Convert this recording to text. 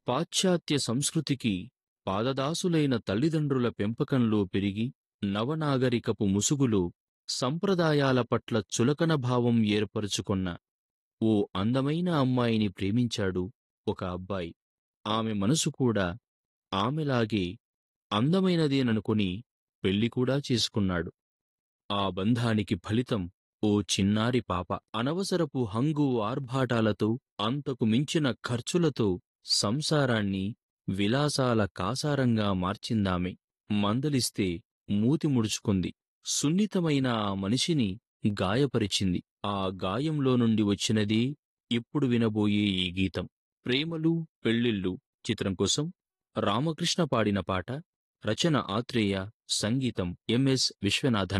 పాశ్చాత్య సంస్కృతికి పాదదాసులైన తల్లిదండ్రుల పెంపకంలో పెరిగి నవనాగరికపు ముసుగులో సంప్రదాయాల పట్ల చులకన భావం ఏర్పరుచుకొన్న ఓ అందమైన అమ్మాయిని ప్రేమించాడు ఒక అబ్బాయి ఆమె మనసు కూడా ఆమెలాగే అందమైనదేననుకుని పెళ్లి కూడా చేసుకున్నాడు ఆ బంధానికి ఫలితం ఓ చిన్నారి పాప అనవసరపు హంగు ఆర్భాటాలతో అంతకు మించిన ఖర్చులతో సంసారాన్ని విలాసాల కాసారంగా మార్చిందామె మందలిస్తే మూతి ముడుచుకుంది సున్నితమైన ఆ మనిషిని గాయపరిచింది ఆ గాయంలో నుండి వచ్చినదే ఇప్పుడు వినబోయే ఈ గీతం ప్రేమలు పెళ్ళిళ్ళు చిత్రం కోసం రామకృష్ణ పాడిన పాట రచన ఆత్రేయ సంగీతం ఎంఎస్ విశ్వనాథన్